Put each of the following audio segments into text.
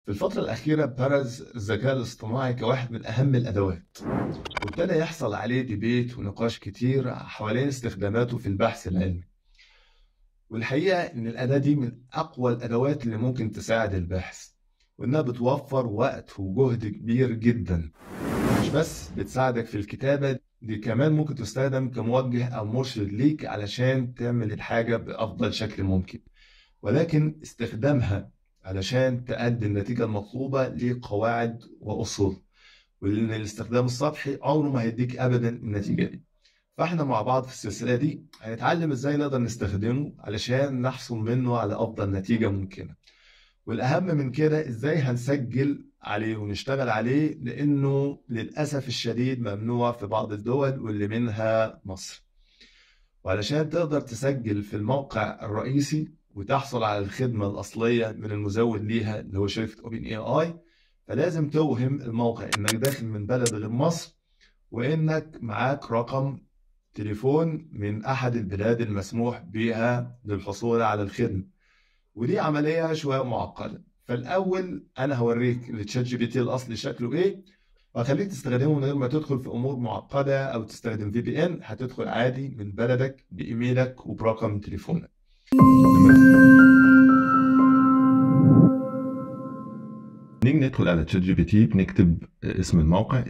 في الفترة الأخيرة برز الذكاء الاصطناعي كواحد من أهم الأدوات وابتدى يحصل عليه ديبيت ونقاش كتير حوالين استخداماته في البحث العلمي والحقيقة إن الأداة دي من أقوى الأدوات اللي ممكن تساعد الباحث وإنها بتوفر وقت وجهد كبير جدا مش بس بتساعدك في الكتابة دي كمان ممكن تستخدم كموجه أو مرشد ليك علشان تعمل الحاجة بأفضل شكل ممكن ولكن استخدامها علشان تأدي النتيجة المطلوبة ليه قواعد وأصول ولأن الاستخدام السطحي عمره ما هيديك أبدا النتيجة دي فاحنا مع بعض في السلسلة دي هنتعلم ازاي نقدر نستخدمه علشان نحصل منه على أفضل نتيجة ممكنة والأهم من كده ازاي هنسجل عليه ونشتغل عليه لأنه للأسف الشديد ممنوع في بعض الدول واللي منها مصر وعلشان تقدر تسجل في الموقع الرئيسي وتحصل على الخدمة الأصلية من المزود ليها اللي هو شركة اوبن اي اي فلازم توهم الموقع انك داخل من بلد غير مصر وانك معاك رقم تليفون من احد البلاد المسموح بها للحصول على الخدمة ودي عملية شوية معقدة فالاول انا هوريك التشات جي بي تي الاصلي شكله ايه وهخليك تستخدمه من غير ما تدخل في امور معقدة او تستخدم في بي ان هتدخل عادي من بلدك بايميلك وبرقم تليفونك نيجي ندخل على تشات جي بي تي بنكتب اسم الموقع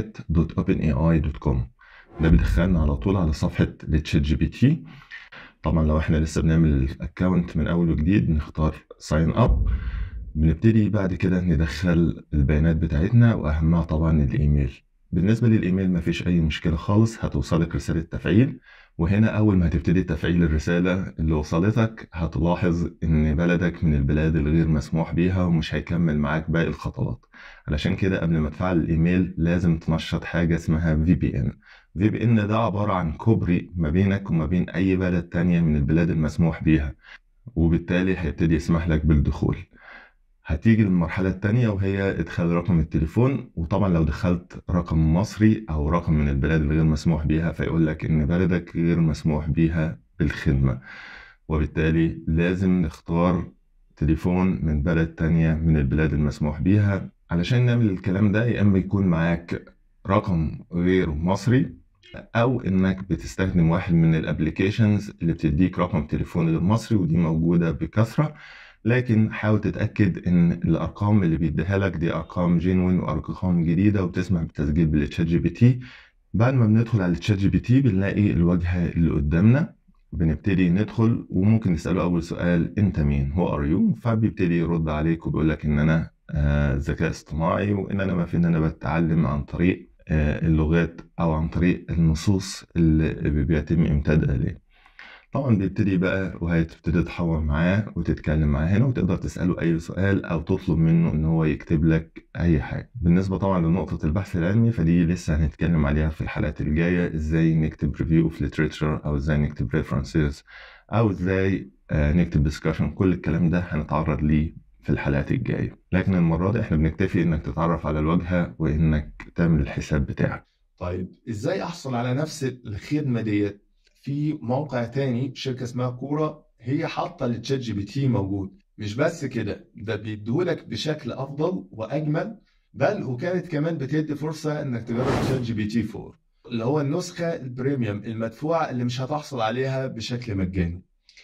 chat.openai.com ده بيدخلنا على طول على صفحة التشات جي بي تي طبعا لو احنا لسه بنعمل الاكونت من اول وجديد بنختار ساين اب بنبتدي بعد كده ندخل البيانات بتاعتنا واهمها طبعا الايميل بالنسبة للايميل مفيش اي مشكلة خالص هتوصلك رسالة تفعيل وهنا أول ما هتبتدي تفعيل الرسالة اللي وصلتك هتلاحظ إن بلدك من البلاد الغير مسموح بيها ومش هيكمل معاك باقي الخطوات علشان كده قبل ما تفعل الإيميل لازم تنشط حاجة اسمها VPN VPN ده عبارة عن كوبري ما بينك وما بين أي بلد تانية من البلاد المسموح بيها وبالتالي هيبتدي يسمح لك بالدخول هتيجي المرحلة التانية وهي إدخال رقم التليفون وطبعا لو دخلت رقم مصري أو رقم من البلاد الغير مسموح بيها فيقول لك إن بلدك غير مسموح بيها بالخدمة وبالتالي لازم نختار تليفون من بلد تانية من البلاد المسموح بيها علشان نعمل الكلام ده يا إما يكون معاك رقم غير مصري أو إنك بتستخدم واحد من الأبليكيشنز اللي بتديك رقم تليفون غير مصري ودي موجودة بكثرة لكن حاول تتأكد إن الأرقام اللي بيديها لك دي أرقام جينوين وأرقام جديدة وبتسمح بالتسجيل بالتشات جي بي تي بعد ما بندخل على التشات جي بي تي بنلاقي الواجهة اللي قدامنا بنبتدي ندخل وممكن نسأله أول سؤال أنت مين؟ هو ار يو؟ فبيبتدي يرد عليك وبيقول لك إن أنا آه ذكاء اصطناعي وإن أنا ما في إن أنا بتعلم عن طريق آه اللغات أو عن طريق النصوص اللي بيتم إمدادها ليه. طبعا بيبتدي بقى وهتبتدي تحور معاه وتتكلم معاه هنا وتقدر تسأله أي سؤال أو تطلب منه إن هو يكتب لك أي حاجة بالنسبة طبعا لنقطة البحث العلمي فدي لسه هنتكلم عليها في الحلقات الجاية إزاي نكتب ريفيو في literature أو إزاي نكتب references أو إزاي نكتب ديسكشن كل الكلام ده هنتعرض ليه في الحلقات الجاية لكن المرة دي احنا بنكتفي إنك تتعرف على الواجهة وإنك تعمل الحساب بتاعك طيب ازاي احصل على نفس الخدمة ديت في موقع تاني شركة اسمها كورا هي حاطة التشات جي بي تي موجود مش بس كده ده بيديهولك بشكل أفضل وأجمل بل وكانت كمان بتدي فرصة إنك تجرب تشات جي بي تي 4 اللي هو النسخة البريميوم المدفوعة اللي مش هتحصل عليها بشكل مجاني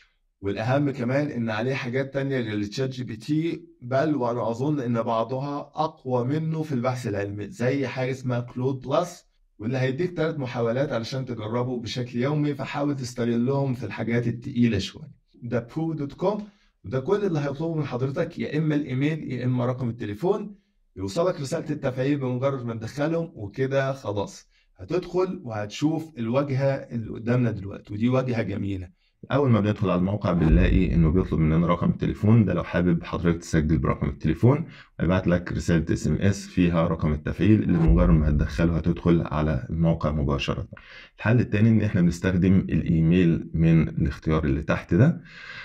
والأهم كمان إن عليه حاجات تانية للتشات جي بي تي بل وأنا أظن إن بعضها أقوى منه في البحث العلمي زي حاجة اسمها كلود بلس واللي هيديك ثلاث محاولات علشان تجربه بشكل يومي فحاول تستغلهم في الحاجات التقيلة شوية ده بو دوت كوم وده كل اللي هيطلبه من حضرتك يا إما الإيميل يا إما رقم التليفون يوصلك رسالة التفعيل بمجرد ما تدخلهم وكده خلاص هتدخل وهتشوف الواجهة اللي قدامنا دلوقتي ودي واجهة جميلة أول ما بندخل على الموقع بنلاقي إنه بيطلب مننا رقم التليفون ده لو حابب حضرتك تسجل برقم التليفون هيبعت لك رسالة اس ام اس فيها رقم التفعيل اللي بمجرد ما هتدخله هتدخل على الموقع مباشرة. الحل التاني إن إحنا بنستخدم الإيميل من الاختيار اللي تحت ده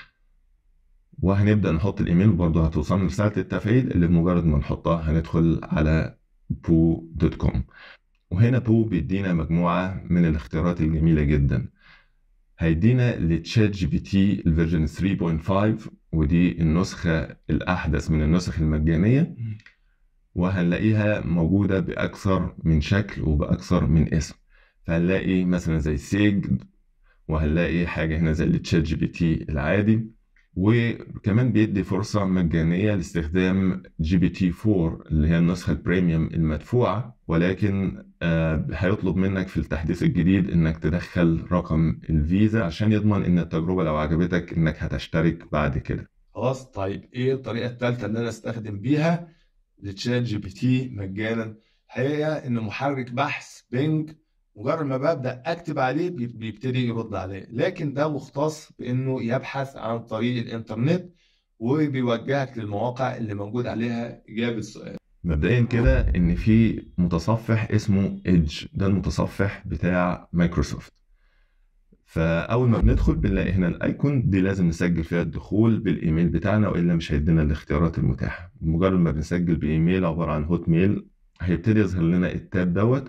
وهنبدأ نحط الإيميل برضه هتوصلنا رسالة التفعيل اللي بمجرد ما نحطها هندخل على بو دوت كوم وهنا بو بيدينا مجموعة من الاختيارات الجميلة جدا هيدينا لتشات جي بي تي الفيرجن 3.5 ودي النسخة الأحدث من النسخ المجانية وهنلاقيها موجودة بأكثر من شكل وبأكثر من اسم فهنلاقي مثلا زي سيج وهنلاقي حاجة هنا زي التشات جي بي تي العادي وكمان بيدي فرصة مجانية لاستخدام جي بي تي 4 اللي هي النسخة البريميوم المدفوعة ولكن آه، هيطلب منك في التحديث الجديد انك تدخل رقم الفيزا عشان يضمن ان التجربة لو عجبتك انك هتشترك بعد كده خلاص طيب ايه الطريقه الثالثه اللي انا استخدم بيها لتشات جي بي تي مجانا الحقيقه ان محرك بحث بينج مجرد ما ببدا اكتب عليه بي- بيبتدي يرد عليه لكن ده مختص بانه يبحث عن طريق الانترنت وبيوجهك للمواقع اللي موجود عليها اجابه سؤال مبدئيا كده ان في متصفح اسمه ايدج ده المتصفح بتاع مايكروسوفت فاول ما بندخل بنلاقي هنا الايكون دي لازم نسجل فيها الدخول بالايميل بتاعنا والا مش هيدينا الاختيارات المتاحه مجرد ما بنسجل بايميل عباره عن هوت ميل هيبتدي يظهر لنا التاب دوت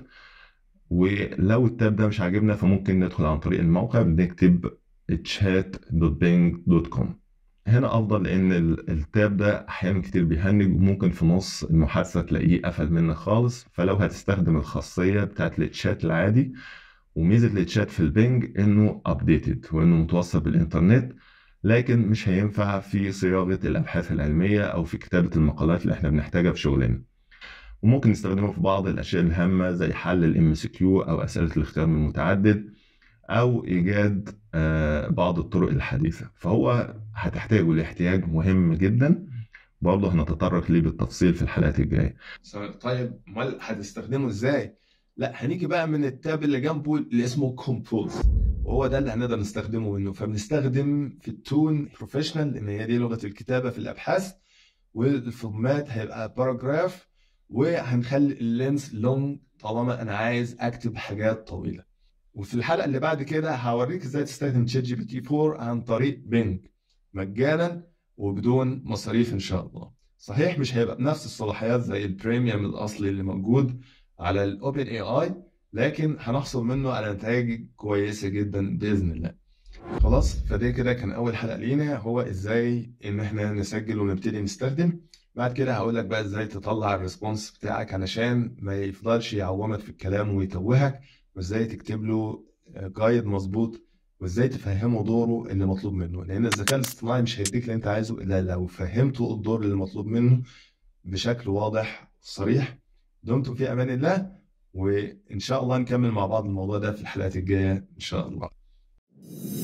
ولو التاب ده مش عاجبنا فممكن ندخل عن طريق الموقع بنكتب chat.bing.com هنا افضل لان ال- التاب ده احيانا كتير بيهنج وممكن في نص المحادثه تلاقيه قفل منك خالص فلو هتستخدم الخاصيه بتاعت التشات العادي وميزه التشات في البنج انه ابديتد وانه متوصل بالانترنت لكن مش هينفع في صياغه الابحاث العلميه او في كتابه المقالات اللي احنا بنحتاجها في شغلنا وممكن نستخدمه في بعض الاشياء الهامه زي حل الام سي كيو او اسئله الاختيار من المتعدد او ايجاد آه، بعض الطرق الحديثه فهو هتحتاجه لاحتياج مهم جدا برضه هنتطرق ليه بالتفصيل في الحلقات الجايه طيب امال هتستخدمه ازاي لا هنيجي بقى من التاب اللي جنبه اللي اسمه كومبوز وهو ده اللي هنقدر نستخدمه منه فبنستخدم في التون بروفيشنال لان هي دي لغه الكتابه في الابحاث والفورمات هيبقى باراجراف وهنخلي اللينس لونج طالما انا عايز اكتب حاجات طويله وفي الحلقه اللي بعد كده هوريك ازاي تستخدم تشات جي بي تي 4 عن طريق بينج مجانا وبدون مصاريف ان شاء الله صحيح مش هيبقى بنفس الصلاحيات زي البريميوم الاصلي اللي موجود على الاوبن اي اي لكن هنحصل منه على نتائج كويسه جدا باذن الله خلاص فده كده كان اول حلقه لينا هو ازاي ان احنا نسجل ونبتدي نستخدم بعد كده هقول لك بقى ازاي تطلع الريسبونس بتاعك علشان ما يفضلش يعومك في الكلام ويتوهك وازاي تكتب له جايد مظبوط وازاي تفهمه دوره اللي مطلوب منه لان الذكاء الاصطناعي مش هيديك اللي انت عايزه الا لو فهمته الدور اللي مطلوب منه بشكل واضح صريح دمتم في امان الله وان شاء الله نكمل مع بعض الموضوع ده في الحلقات الجايه ان شاء الله